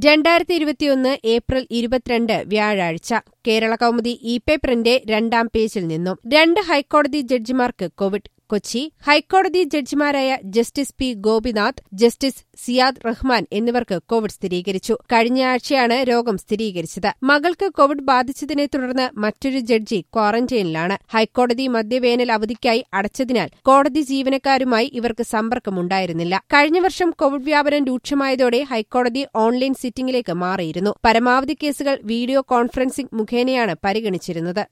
രണ്ടായിരത്തി ഇരുപത്തിയൊന്ന് ഏപ്രിൽ ഇരുപത്തിരണ്ട് വ്യാഴാഴ്ച കേരള കൗമുദി ഇ പേപ്പറിന്റെ രണ്ടാം പേജിൽ നിന്നും രണ്ട് ഹൈക്കോടതി ജഡ്ജിമാർക്ക് കോവിഡ് കൊച്ചി ഹൈക്കോടതി ജഡ്ജിമാരായ justice P Gopinath justice Siyad Rahman എന്നിവർക്ക് കോവിഡ് സ്ഥിരീകരിച്ചു കഴിഞ്ഞയാഴ്ചയാണ് രോഗം സ്ഥിരീകരിച്ചത് മകൾക്ക് കോവിഡ് ബാധിച്ചതിനെ തുടർന്ന് മറ്റൊരു ജഡ്ജി ക്വാറന്റൈനിലാണ് ഹൈക്കോടതി മധ്യവേനൽ അവധിക്കായി അടച്ചതിനാൽ കോടതി ജീവനക്കാരുമായി ഇവർക്ക് സമ്പർക്കമുണ്ടായിരുന്നില്ല കഴിഞ്ഞ വർഷം കോവിഡ് വ്യാപനം രൂക്ഷമായതോടെ ഹൈക്കോടതി ഓൺലൈൻ സിറ്റിംഗിലേക്ക് മാറിയിരുന്നു പരമാവധി കേസുകൾ വീഡിയോ കോൺഫറൻസിംഗ് മുഖേനയാണ് പരിഗണിച്ചിരുന്നത്